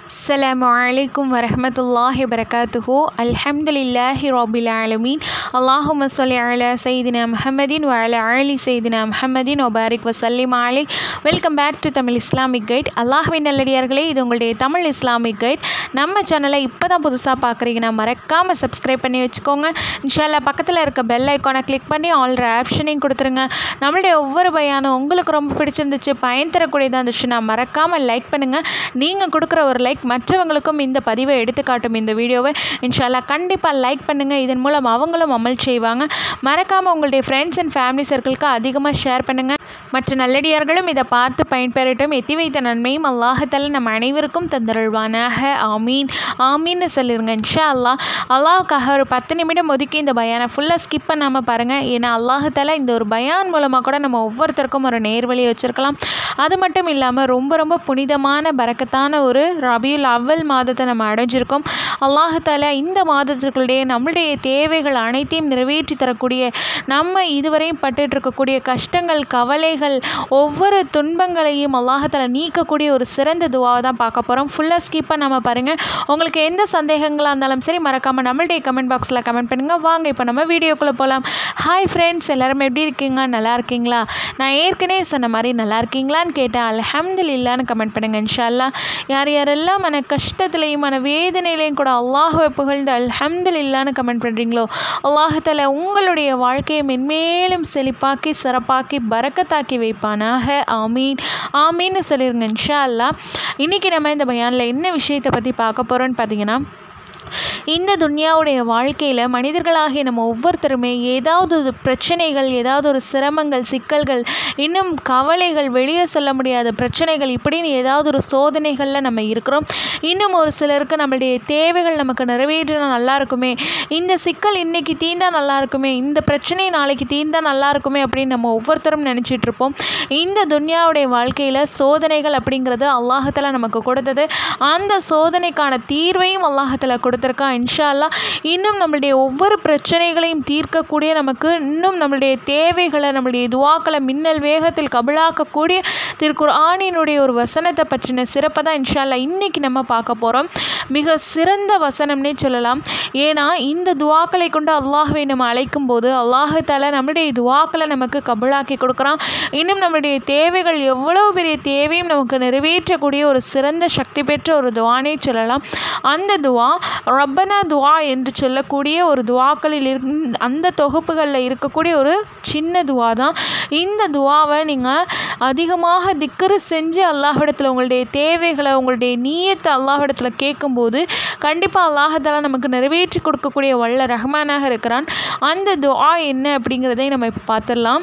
السلام عليكم ورحمة الله وبركاته الحمد لله رب العالمين اللهم صل على سيدنا محمد وعلى آل سيدنا محمد وبارك وسلم عليه welcome back to Tamil Islamic guide அல்லாஹ்வின் நல்லடியார்களே இது உங்களுடைய தமிழ் இஸ்லாமிக் கைட் நம்ம சேனலை இப்போ தான் புதுசாக பார்க்குறீங்கன்னா மறக்காமல் சப்ஸ்கிரைப் பண்ணி வச்சுக்கோங்க இன்ஷால்லா பக்கத்தில் இருக்க பெல் ஐக்கானை கிளிக் பண்ணி ஆல்ர ஆப்ஷனையும் கொடுத்துருங்க நம்மளுடைய ஒவ்வொரு பயானும் உங்களுக்கு ரொம்ப பிடிச்சிருந்துச்சு பயன் தரக்கூடியதாக இருந்துச்சுன்னா மறக்காமல் லைக் பண்ணுங்கள் நீங்கள் கொடுக்குற ஒரு லைக் மற்றவங்களுக்கும் இந்த பதிவை எடுத்துக்காட்டும் இந்த வீடியோவை இன்ஷால்லா கண்டிப்பாக லைக் பண்ணுங்கள் இதன் மூலம் அவங்களும் அமல் செய்வாங்க மறக்காமல் உங்களுடைய ஃப்ரெண்ட்ஸ் அண்ட் ஃபேமிலி சர்க்கிளுக்கு அதிகமாக ஷேர் பண்ணுங்கள் மற்ற நல்லடியார்களும் இதை பார்த்து பயன்பெறட்டும் எத்தி வைத்த நன்மையும் அல்லாஹத்தால நம்ம அனைவருக்கும் தந்தருள்வானாக ஆமீன் ஆமீன்னு சொல்லிருங்க இன்ஷா அல்லாஹ் அல்லாஹுக்காக ஒரு பத்து நிமிடம் ஒதுக்கி இந்த பயானை ஃபுல்லாக ஸ்கிப் பண்ணாமல் பாருங்கள் ஏன்னா அல்லாஹத்தால இந்த ஒரு பயான் மூலமாக கூட நம்ம ஒவ்வொருத்தருக்கும் ஒரு நேர்வழியை வச்சுருக்கலாம் அது மட்டும் இல்லாமல் ரொம்ப ரொம்ப புனிதமான பறக்கத்தான ஒரு ரபியுல் அவ்வல் மாதத்தை நம்ம அடைஞ்சிருக்கோம் அல்லாஹத்தால இந்த மாதத்திற்குள்ளே நம்மளுடைய தேவைகள் அனைத்தையும் நிறைவேற்றி தரக்கூடிய நம்ம இதுவரையும் பட்டுட்டு இருக்கக்கூடிய கஷ்டங்கள் கவலைகள் ஒவ்வொரு துன்பங்களையும் அல்லாஹத்தால நீக்கக்கூடிய ஒரு சிறந்த துவாவை தான் பார்க்க போகிறோம் ஃபுல்லாக ஸ்கிப் பண்ணாமல் பாருங்கள் உங்களுக்கு எந்த சந்தேகங்களாக இருந்தாலும் சரி மறக்காமல் நம்மளுடைய கமெண்ட் பாக்ஸில் கமெண்ட் பண்ணுங்கள் வாங்க இப்போ நம்ம வீடியோக்குள்ளே போகலாம் ஹாய் ஃப்ரெண்ட்ஸ் எல்லாரும் எப்படி இருக்கீங்க நல்லா இருக்கீங்களா நான் ஏற்கனவே சொன்ன மாதிரி நல்லா இருக்கீங்களான்னு கேட்டேன் அல்ஹம்துலில்லான்னு கமெண்ட் பண்ணுங்கள் இன்ஷால்லா யார் யாரெல்லாம் மன கஷ்டத்துலையும் மன வேதனையிலையும் கூட அல்லாஹுவை புகழ்ந்து அல்ஹம்துலில்லான்னு கமெண்ட் பண்ணுறீங்களோ அல்லாஹால உங்களுடைய வாழ்க்கையை மென்மேலும் செழிப்பாக்கி சிறப்பாக்கி பறக்கத்தாக்கி வைப்பானாக ஆமீன் ஆமீன்னு சொல்லிருங்க இன்ஷா அல்லா இன்றைக்கி நம்ம இந்த பயானில் என்ன விஷயத்தை பற்றி பார்க்க போகிறோன்னு பார்த்தீங்கன்னா இந்த துன்யாவுடைய வாழ்க்கையில் மனிதர்களாகிய நம்ம ஒவ்வொருத்தருமே ஏதாவது ஒரு பிரச்சனைகள் ஏதாவது ஒரு சிரமங்கள் சிக்கல்கள் இன்னும் கவலைகள் வெளியே சொல்ல முடியாத பிரச்சனைகள் இப்படின்னு ஏதாவது ஒரு சோதனைகளில் நம்ம இருக்கிறோம் இன்னும் ஒரு சிலருக்கு நம்மளுடைய தேவைகள் நமக்கு நிறைவேற்றினா நல்லா இருக்குமே இந்த சிக்கல் இன்னைக்கு தீர்ந்தா நல்லா இருக்குமே இந்த பிரச்சனை நாளைக்கு தீர்ந்தா நல்லா இருக்குமே அப்படின்னு நம்ம ஒவ்வொருத்தரும் நினச்சிட்டு இருப்போம் இந்த துன்யாவுடைய வாழ்க்கையில் சோதனைகள் அப்படிங்கிறது அல்லாஹத்தில் நமக்கு கொடுத்தது அந்த சோதனைக்கான தீர்வையும் அல்லாஹத்தில் கொடுத்துருக்கான் இன்ஷா அல்லா இன்னும் நம்மளுடைய ஒவ்வொரு பிரச்சனைகளையும் தீர்க்கக்கூடிய நமக்கு இன்னும் நம்மளுடைய தேவைகளை நம்மளுடைய துவாக்களை மின்னல் வேகத்தில் கபிலாக்கக்கூடிய திருக்குர் ஆணினுடைய ஒரு வசனத்தை பற்றின சிறப்பை தான் இன்ஷா அல்லா இன்றைக்கி நம்ம பார்க்க போகிறோம் மிக சிறந்த வசனம்னே சொல்லலாம் ஏன்னா இந்த துவாக்களை கொண்டு அல்லாஹுவை நம்ம அழைக்கும் போது அல்லாஹால நம்மளுடைய துவாக்களை நமக்கு கபிலாக்கி கொடுக்குறான் இன்னும் நம்மளுடைய தேவைகள் எவ்வளோ பெரிய தேவையும் நமக்கு நிறைவேற்றக்கூடிய ஒரு சிறந்த சக்தி பெற்ற ஒரு துவானே சொல்லலாம் அந்த துவா ரப்பனா துவா என்று சொல்லக்கூடிய ஒரு துவாக்களில் இரு அந்த தொகுப்புகளில் இருக்கக்கூடிய ஒரு சின்ன துவா தான் இந்த துவாவை நீங்கள் அதிகமாக திக்கரு செஞ்சு அல்லாஹிடத்தில் உங்களுடைய தேவைகளை உங்களுடைய நீயத்தை அல்லாஹிடத்தில் கேட்கும்போது கண்டிப்பாக அல்லாஹத்தாலா நமக்கு நிறைவேற்றி கொடுக்கக்கூடிய வல்ல ரஹ்மானாக இருக்கிறான் அந்த துவா என்ன அப்படிங்கிறதை நம்ம இப்போ பார்த்துடலாம்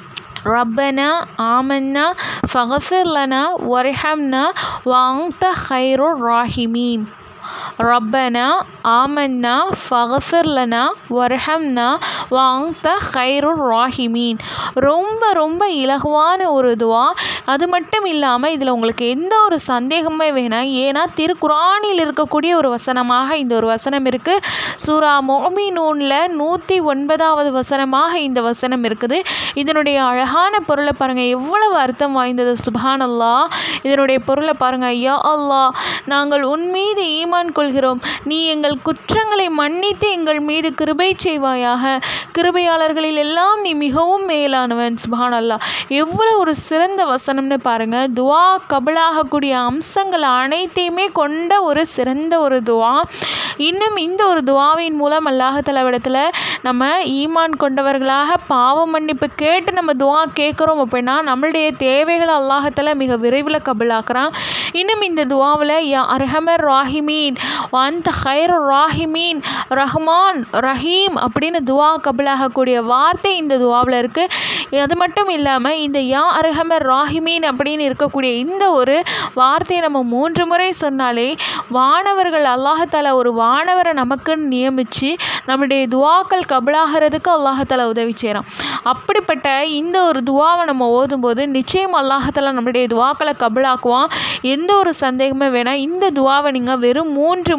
ரப்பனா ஆமன்னா ஃபகஃபிர் லனா வர்ஹம்னா வாங்த ஹைரு ராஹிமீன் ரப்பனா ஆமன்னா ஃபகஃபிர் லனா வர்ஹம்னா வாங்த ஹைரு ராஹிமீன் ரொம்ப ரொம்ப இலகுவான ஒரு துவா அது மட்டும் இல்லாமல் இதில் உங்களுக்கு எந்த ஒரு சந்தேகமே வேணாம் ஏன்னா திருக்குறானில் இருக்கக்கூடிய ஒரு வசனமாக இந்த ஒரு வசனம் இருக்குது சூரா மோமினூனில் நூற்றி ஒன்பதாவது வசனமாக இந்த வசனம் இருக்குது இதனுடைய அழகான பொருளை பாருங்கள் எவ்வளவு அர்த்தம் வாய்ந்தது சுபானல்லா இதனுடைய பொருளை பாருங்கள் யா அல்லா நாங்கள் உன் மீது ஈமான் கொள்கிறோம் நீ எங்கள் குற்றங்களை மன்னித்து எங்கள் மீது கிருபை செய்வாயாக கிருபையாளர்களில் எல்லாம் நீ மிகவும் மேலானவன் சுபான் அல்லா எவ்வளோ ஒரு சிறந்த வசனம்னு பாருங்கள் துவா கபலாகக்கூடிய அம்சங்கள் அனைத்தையுமே கொண்ட ஒரு சிறந்த ஒரு துவா இன்னும் இந்த ஒரு துவாவின் மூலம் அல்லாஹலவிடத்தில் நம்ம ஈமான் கொண்டவர்களாக பாவ மன்னிப்பு கேட்டு நம்ம துவா கேட்குறோம் அப்படின்னா நம்மளுடைய தேவைகளை அல்லாஹத்தில் மிக விரைவில் கபலாக்குறான் இன்னும் இந்த துவாவில் யா அரஹமர் ராஹிமீன் அந்த ஹைர் ராஹிமீன் ரஹ்மான் ரஹீம் அப்படின்னு துவா கபலாகக்கூடிய வார்த்தை இந்த துவாவில் இருக்குது அது மட்டும் இல்லாமல் இந்த யா அரஹமர் ராஹிமீன் அப்படின்னு இருக்கக்கூடிய இந்த ஒரு வார்த்தையை நம்ம மூன்று முறை சொன்னாலே வானவர்கள் அல்லாஹால ஒரு வானவரை நமக்குன்னு நியமித்து நம்மளுடைய துவாக்கள் கபலாகிறதுக்கு அல்லாஹால உதவி செய்கிறான் அப்படிப்பட்ட இந்த ஒரு துவாவை நம்ம ஓதும்போது நிச்சயம் அல்லாஹால நம்மளுடைய துவாக்களை கபலாக்குவான் எந்த ஒரு சந்தேகமே வேணாம் இந்த துவாவை நீங்கள் வெறும் மூன்று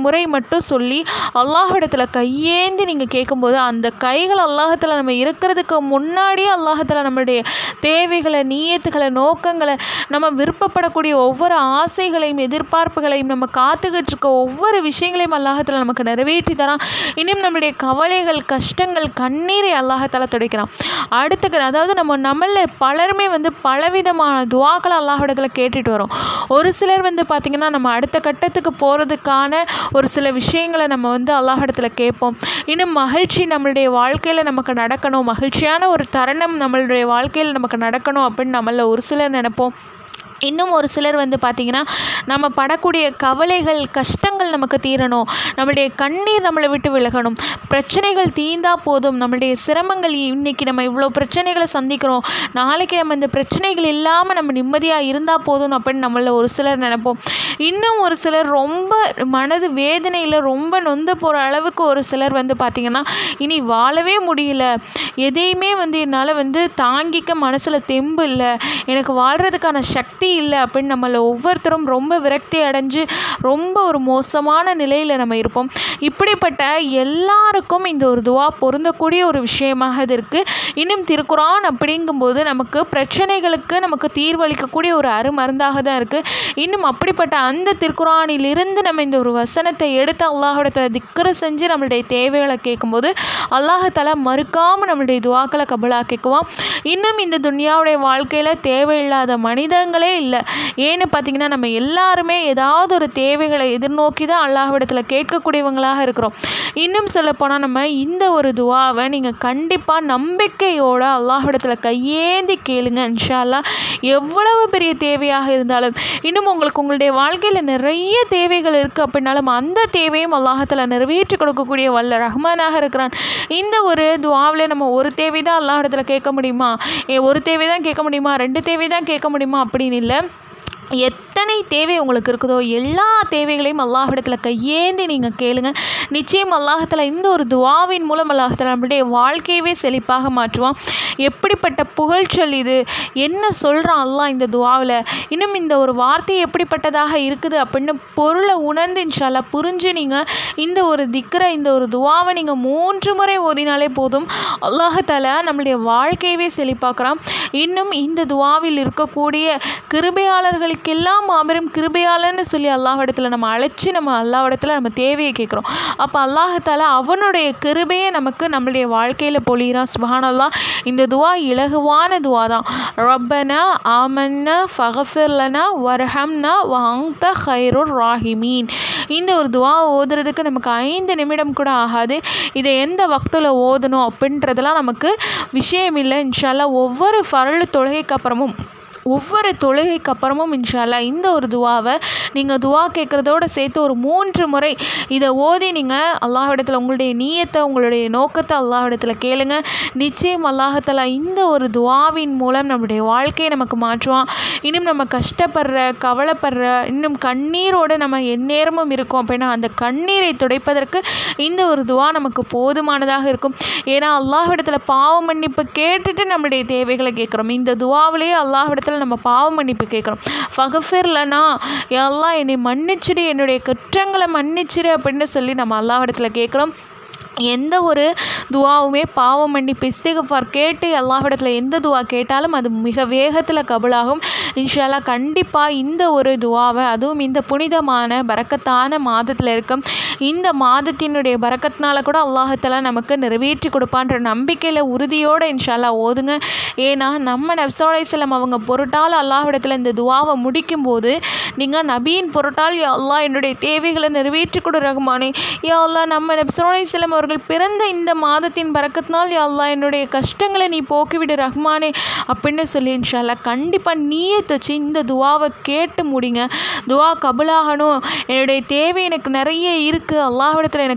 முறை மட்டும் சொல்லி அல்லாஹிடத்தில் கையேந்தி நீங்கள் கேட்கும்போது அந்த கைகள் அல்லாஹத்தில் நம்ம இருக்கிறதுக்கு முன்னாடியே அல்லாஹத்தில் நம்மளுடைய தேவைகளை நீயத்துகளை நோக்கங்களை நம்ம விருப்பப்படக்கூடிய ஒவ்வொரு ஆசைகளையும் எதிர்பார்ப்புகளையும் நம்ம காத்துக்கிட்டு இருக்க ஒவ்வொரு விஷயங்களையும் அல்லாஹத்தில் நமக்கு நிறைவேற்றி தரான் இன்னும் நம்மளுடைய கவலைகள் கஷ்டங்கள் கண்ணீரை அல்லாஹத்தால துடைக்கிறான் அடுத்த க- அதாவது நம்ம நம்மள பலருமே வந்து பலவிதமான துவாக்களை அல்லாஹிடத்தில் கேட்டுட்டு வரோம் ஒரு சிலர் வந்து பார்த்திங்கன்னா நம்ம அடுத்த கட்டத்துக்கு போகிறதுக்கான ஒரு சில விஷயங்களை நம்ம வந்து அல்லாஹிடத்தில் கேட்போம் இன்னும் மகிழ்ச்சி நம்மளுடைய வாழ்க்கையில் நமக்கு நடக்கணும் மகிழ்ச்சியான ஒரு தருணம் நம்மளுடைய வாழ்க்கையில் நமக்கு நடக்கணும் அப்படின்னு நம்மள ஒரு சிலர் நினைப்போம் இன்னும் ஒரு சிலர் வந்து பார்த்திங்கன்னா நம்ம படக்கூடிய கவலைகள் கஷ்டங்கள் நமக்கு தீரணும் நம்மளுடைய கண்ணீர் நம்மளை விட்டு விலகணும் பிரச்சனைகள் தீந்தா போதும் நம்மளுடைய சிரமங்கள் இன்னைக்கு நம்ம இவ்வளோ பிரச்சனைகளை சந்திக்கிறோம் நாளைக்கு நம்ம இந்த பிரச்சனைகள் இல்லாமல் நம்ம நிம்மதியாக இருந்தால் போதும் அப்படின்னு நம்மள ஒரு சிலர் நினைப்போம் இன்னும் ஒரு சிலர் ரொம்ப மனது வேதனையில் ரொம்ப நொந்து போகிற அளவுக்கு ஒரு சிலர் வந்து பார்த்திங்கன்னா இனி வாழவே முடியல எதையுமே வந்து என்னால் வந்து தாங்கிக்க மனசில் தெம்பு இல்லை எனக்கு வாழ்கிறதுக்கான சக்தி இல்லை அப்படின்னு நம்மள ஒவ்வொருத்தரும் ரொம்ப விரக்தி அடைஞ்சு ரொம்ப ஒரு மோசமான நிலையில் நம்ம இருப்போம் இப்படிப்பட்ட எல்லாருக்கும் இந்த ஒரு துவா பொருந்தக்கூடிய ஒரு விஷயமாக இது இருக்குது இன்னும் திருக்குரான் அப்படிங்கும்போது நமக்கு பிரச்சனைகளுக்கு நமக்கு தீர்வளிக்கக்கூடிய ஒரு அருமருந்தாக தான் இருக்குது இன்னும் அப்படிப்பட்ட அந்த திருக்குரானிலிருந்து நம்ம இந்த ஒரு வசனத்தை எடுத்து அல்லாஹிடத்தில் திக்கரை செஞ்சு நம்மளுடைய தேவைகளை கேட்கும்போது அல்லாஹால மறுக்காமல் நம்மளுடைய துவாக்களை கபலாக்கிக்குவான் இன்னும் இந்த துனியாவுடைய வாழ்க்கையில் தேவையில்லாத மனிதங்களே இல்லை ஏன்னு பார்த்தீங்கன்னா நம்ம எல்லாருமே ஏதாவது ஒரு தேவைகளை எதிர்நோக்கி தான் அல்லாஹ்விடத்தில் கேட்கக்கூடியவங்களாக இருக்கிறோம் இன்னும் சொல்லப்போனால் நம்ம இந்த ஒரு துவாவை நீங்கள் கண்டிப்பாக நம்பிக்கையோட அல்லாஹ்விடத்தில் கையேந்தி கேளுங்க இன்ஷா அல்லாஹ் எவ்வளவு பெரிய தேவையாக இருந்தாலும் இன்னும் உங்களுக்கு உங்களுடைய வாழ்க்கையில் நிறைய தேவைகள் இருக்குது அப்படின்னாலும் அந்த தேவையும் அல்லாஹத்தில் நிறைவேற்றி கொடுக்கக்கூடிய வல்ல ரஹ்மானாக இருக்கிறான் இந்த ஒரு துவாவில் நம்ம ஒரு தேவை தான் அல்லாஹிடத்தில் கேட்க முடியுமா ஏ ஒரு தேவை தான் கேட்க முடியுமா ரெண்டு தேவை தான் கேட்க முடியுமா அப்படின்னு இல்லை எத்தனை தேவை உங்களுக்கு இருக்குதோ எல்லா தேவைகளையும் அல்லாஹ்விடத்தில் கையேந்தி நீங்கள் கேளுங்க நிச்சயம் அல்லாஹத்தில் இந்த ஒரு துவாவின் மூலம் அல்லாஹத்தில் நம்மளுடைய வாழ்க்கையவே செழிப்பாக மாற்றுவான் எப்படிப்பட்ட புகழ்ச்சொல் இது என்ன சொல்கிறான் அல்லாஹ் இந்த துவாவில் இன்னும் இந்த ஒரு வார்த்தை எப்படிப்பட்டதாக இருக்குது அப்படின்னு பொருளை உணர்ந்து இன்ஷால்லா புரிஞ்சு நீங்கள் இந்த ஒரு திக்கரை இந்த ஒரு துவாவை நீங்கள் மூன்று முறை ஓதினாலே போதும் அல்லாஹால நம்மளுடைய வாழ்க்கையவே செழிப்பாக்குறான் இன்னும் இந்த துவாவில் இருக்கக்கூடிய கிருபையாளர்களுக்கெல்லாம் மாபெரும் கிருபையாளர்னு சொல்லி அல்லாஹ்விடத்தில் நம்ம அழைச்சி நம்ம அல்லாஹ்விடத்தில் நம்ம தேவையை கேட்குறோம் அப்போ அல்லாஹால அவனுடைய கிருபையை நமக்கு நம்மளுடைய வாழ்க்கையில் பொழிகிறான் சுபஹானல்லாஹ் இந்த துவா இலகுவான துவா தான் ரப்பனா ஆமன்னா ஃபகஃபிர்லனா வர்ஹம்னா வாங்த ஹைருர் ராஹிமீன் இந்த ஒரு துவா ஓதுறதுக்கு நமக்கு ஐந்து நிமிடம் கூட ஆகாது இதை எந்த வக்தில் ஓதணும் அப்படின்றதெல்லாம் நமக்கு விஷயம் இல்லை இன்ஷால்லா ஒவ்வொரு ஃபரல் தொழுகைக்கு அப்புறமும் ஒவ்வொரு தொழுகைக்கு அப்புறமும் இன்ஷால்லா இந்த ஒரு துவாவை நீங்கள் துவா கேட்குறதோட சேர்த்து ஒரு மூன்று முறை இதை ஓதி நீங்கள் அல்லாஹ்விடத்தில் உங்களுடைய நீயத்தை உங்களுடைய நோக்கத்தை அல்லாஹ்விடத்தில் கேளுங்க நிச்சயம் அல்லாஹத்தாலா இந்த ஒரு துவாவின் மூலம் நம்முடைய வாழ்க்கையை நமக்கு மாற்றுவான் இன்னும் நம்ம கஷ்டப்படுற கவலைப்படுற இன்னும் கண்ணீரோடு நம்ம எந்நேரமும் இருக்கோம் அப்படின்னா அந்த கண்ணீரை துடைப்பதற்கு இந்த ஒரு துவா நமக்கு போதுமானதாக இருக்கும் ஏன்னா அல்லாஹ்விடத்தில் பாவ மன்னிப்பு கேட்டுட்டு நம்மளுடைய தேவைகளை கேட்குறோம் இந்த துவாவிலேயே அல்லாஹ்விடத்தில் நம்ம பாவ மன்னிப்பு கேட்குறோம் ஃபகஃபிர்லனா எல்லாம் என்னை மன்னிச்சிடு என்னுடைய குற்றங்களை மன்னிச்சிடு அப்படின்னு சொல்லி நம்ம அல்லாஹ்விடத்தில் கேட்குறோம் எந்த ஒரு துவாவுமே பாவ மன்னிப்பு இஸ்திகஃபார் கேட்டு அல்லாஹ்விடத்தில் எந்த துவா கேட்டாலும் அது மிக வேகத்தில் கபுலாகும் இன்ஷால்லா கண்டிப்பாக இந்த ஒரு துவாவை அதுவும் இந்த புனிதமான பரக்கத்தான மாதத்தில் இருக்கும் இந்த மாதத்தினுடைய பரக்கத்தினால கூட அல்லாஹத்தாலா நமக்கு நிறைவேற்றி கொடுப்பான்ற நம்பிக்கையில் உறுதியோடு இன்ஷால்லா ஓதுங்க ஏன்னா நம்ம நப்சோலைசலம் அவங்க பொருட்டால் அல்லாஹ்விடத்தில் இந்த துவாவை முடிக்கும்போது நீங்கள் நபியின் பொருட்டால் யா அல்லாஹ் என்னுடைய தேவைகளை நிறைவேற்றி கொடு ரகுமானே யா அல்லாஹ் நம்ம நப்சோலைசலம் அவர்கள் பிறந்த இந்த மாதத்தின் பறக்கத்தினால் யா அல்லாஹ் என்னுடைய கஷ்டங்களை நீ போக்கிவிடு ரஹ்மானே அப்படின்னு சொல்லி இன்ஷால்லா கண்டிப்பாக நீயே வச்சு இந்த துவாவை கேட்டு முடிங்க துவா கபுலாகணும் என்னுடைய தேவை எனக்கு நிறைய இருக்குது அல்லாஹ்விடத்தில் எனக்கு கட்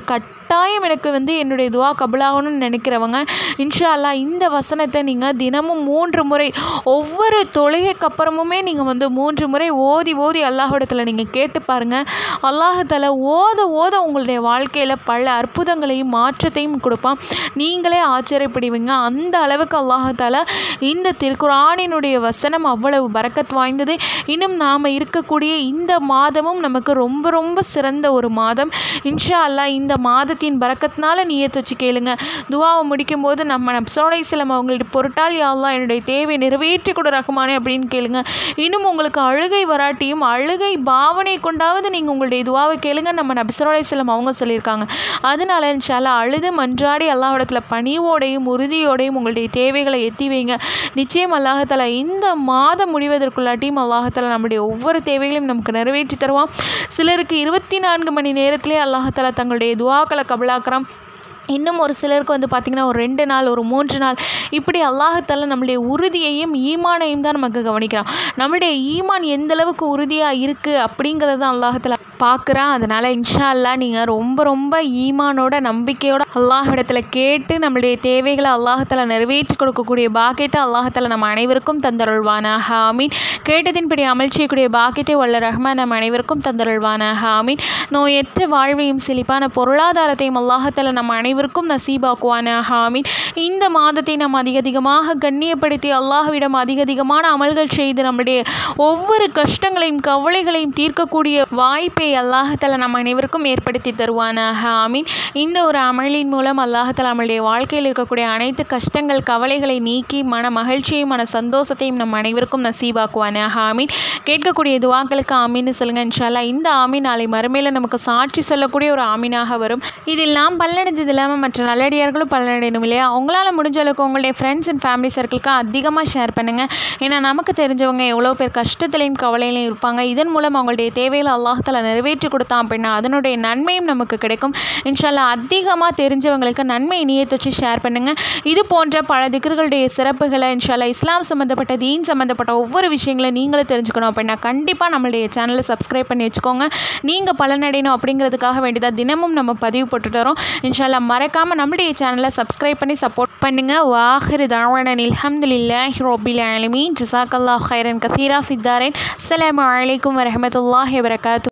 கட்டாயம் எனக்கு வந்து என்னுடைய துவா கபுலாகணும்னு நினைக்கிறவங்க இன்ஷா அல்லாஹ் இந்த வசனத்தை நீங்கள் தினமும் மூன்று முறை ஒவ்வொரு தொழுகைக்கு அப்புறமுமே நீங்கள் வந்து மூன்று முறை ஓதி ஓதி அல்லாஹிடத்தில் நீங்கள் கேட்டு பாருங்கள் அல்லாஹால ஓத ஓத உங்களுடைய வாழ்க்கையில் பல அற்புதங்களையும் மாற்றத்தையும் கொடுப்பான் நீங்களே ஆச்சரியப்படுவீங்க அந்த அளவுக்கு அல்லாஹால இந்த திருக்குரானினுடைய வசனம் அவ்வளவு பரக்கத் வாய்ந்தது இன்னும் நாம் இருக்கக்கூடிய இந்த மாதமும் நமக்கு ரொம்ப ரொம்ப சிறந்த ஒரு மாதம் இன்ஷா அல்லாஹ் இந்த மாதத்தின் பரக்கத்தினால நீயத்து வச்சு கேளுங்க துவாவை முடிக்கும் போது நம்ம நப்சோடை சிலம் அவங்கள்ட்ட பொருட்டால் யா அல்லாஹ் என்னுடைய தேவை நிறைவேற்றி கொடு ரஹ்மானே அப்படின்னு கேளுங்க இன்னும் உங்களுக்கு அழுகை வராட்டியும் அழுகை பாவனை கொண்டாவது நீங்கள் உங்களுடைய துவாவை கேளுங்க நம்ம நபிசரோடை சிலம் அவங்க சொல்லியிருக்காங்க அதனால இன்ஷால்லா அழுது மன்றாடி அல்லாஹிடத்தில் பணிவோடையும் உறுதியோடையும் உங்களுடைய தேவைகளை எத்தி வைங்க நிச்சயம் அல்லாஹால இந்த மாதம் முடிவதற்குள்ளாட்டியும் அல்லாஹால நம்முடைய ஒவ்வொரு தேவைகளையும் நமக்கு நிறைவேற்றி தருவான் சிலருக்கு இருபத்தி நான்கு மணி நேரத்திலே அல்லாஹால தங்களுடைய துவாக்களை கபலாக்குறான் இன்னும் ஒரு சிலருக்கு வந்து பார்த்திங்கன்னா ஒரு ரெண்டு நாள் ஒரு மூன்று நாள் இப்படி அல்லாஹத்தால நம்மளுடைய உறுதியையும் ஈமானையும் தான் நமக்கு கவனிக்கிறான் நம்மளுடைய ஈமான் எந்த அளவுக்கு உறுதியாக இருக்குது அப்படிங்கிறது தான் அல்லாஹத்தால பார்க்குறான் அதனால் இன்ஷா அல்லா நீங்கள் ரொம்ப ரொம்ப ஈமானோட நம்பிக்கையோட அல்லாஹிடத்தில் கேட்டு நம்மளுடைய தேவைகளை அல்லாஹத்தால நிறைவேற்றி கொடுக்கக்கூடிய பாக்கியத்தை அல்லாஹத்தால நம்ம அனைவருக்கும் தந்தருள்வானாக ஆமீன் கேட்டதின்படி அமல் செய்யக்கூடிய பாக்கியத்தை வல்ல ரஹ்மான் நம்ம அனைவருக்கும் தந்தருள்வானாக ஆமீன் நோயற்ற வாழ்வையும் செழிப்பான பொருளாதாரத்தையும் அல்லாஹத்தால நம்ம அனைவருக்கும் நசீபாக்குவானாக ஆமீன் இந்த மாதத்தை நாம் அதிக அதிகமாக கண்ணியப்படுத்தி அல்லாஹ்விடம் அதிக அதிகமான அமல்கள் செய்து நம்முடைய ஒவ்வொரு கஷ்டங்களையும் கவலைகளையும் தீர்க்கக்கூடிய வாய்ப்பை அல்லாஹத்தால நம்ம அனைவருக்கும் ஏற்படுத்தி தருவானாக ஆமீன் இந்த ஒரு அமலின் மூலம் அல்லாஹத்தால நம்மளுடைய வாழ்க்கையில் இருக்கக்கூடிய அனைத்து கஷ்டங்கள் கவலைகளை நீக்கி மன மகிழ்ச்சியையும் மன சந்தோஷத்தையும் நம் அனைவருக்கும் நசீபாக்குவானாக ஆமீன் கேட்கக்கூடிய துவாக்களுக்கு ஆமீன்னு சொல்லுங்க இன்ஷால்லா இந்த ஆமீன் நாளை மறுமையில் நமக்கு சாட்சி சொல்லக்கூடிய ஒரு ஆமீனாக வரும் இதில் நாம் பல்லடைஞ்சது இல்லாமல் மற்ற நல்லடியார்களும் பல்லடையணும் இல்லையா உங்களால் முடிஞ்ச அளவுக்கு உங்களுடைய ஃப்ரெண்ட்ஸ் அண்ட் ஃபேமிலி சர்க்கிளுக்கு அதிகமாக ஷேர் பண்ணுங்கள் ஏன்னா நமக்கு தெரிஞ்சவங்க எவ்வளோ பேர் கஷ்டத்துலையும் கவலையிலையும் இருப்பாங்க இதன் மூலம் அவங்களுடைய தேவைகளை அல்லாஹால நிறைவேற்றி கொடுத்தான் அப்படின்னா அதனுடைய நன்மையும் நமக்கு கிடைக்கும் இன்ஷால்லா அதிகமாக தெரிஞ்சவங்களுக்கு நன்மை இனியத்தை வச்சு ஷேர் பண்ணுங்கள் இது போன்ற பல திக்கர்களுடைய சிறப்புகளை இன்ஷால்லா இஸ்லாம் சம்மந்தப்பட்ட தீன் சம்மந்தப்பட்ட ஒவ்வொரு விஷயங்களை நீங்களும் தெரிஞ்சுக்கணும் அப்படின்னா கண்டிப்பாக நம்மளுடைய சேனலை சப்ஸ்கிரைப் பண்ணி வச்சுக்கோங்க நீங்கள் பலனடையணும் அப்படிங்கிறதுக்காக வேண்டியதாக தினமும் நம்ம பதிவு போட்டுட்டு வரோம் இன்ஷால்லா மறக்காமல் நம்மளுடைய சேனலை சப்ஸ்கிரைப் பண்ணி சப்போர்ட் பண்ணுங்கள் வாஹிர் தாவானன் அல்ஹம்துலில்லாஹி ரொபில் ஆலமீன் ஜசாக்கல்லா ஹைரன் கதீரா ஃபித்தாரன் அஸ்ஸலாமு அலைக்கும் வரஹமத்துல்லாஹி வரகாத்து